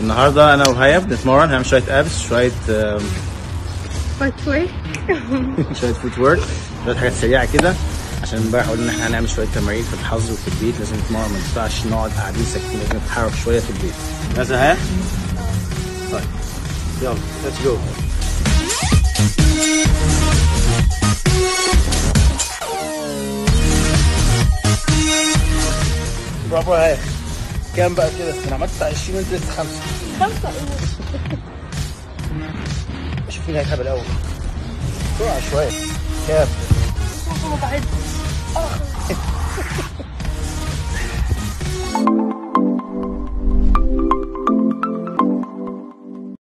النهارده انا وهيا بنتمرن هنعمل شويه ابس شويه آم، فوت ورك شويه فوت ورك شويه حاجات سريعه كده عشان امبارح قلنا ان احنا هنعمل شويه تمارين في الحظ وفي البيت لازم نتمرن ما ينفعش نقعد قاعدين ساكتين لازم نتحرك شويه في البيت بس ها طيب يلا ليتس جو برافو هاي كام بقى كده انا عملت بتاع 20 وانت لسه خمسه خمسة شوف مين هيتعب الاول بسرعه شويه كام ما بعد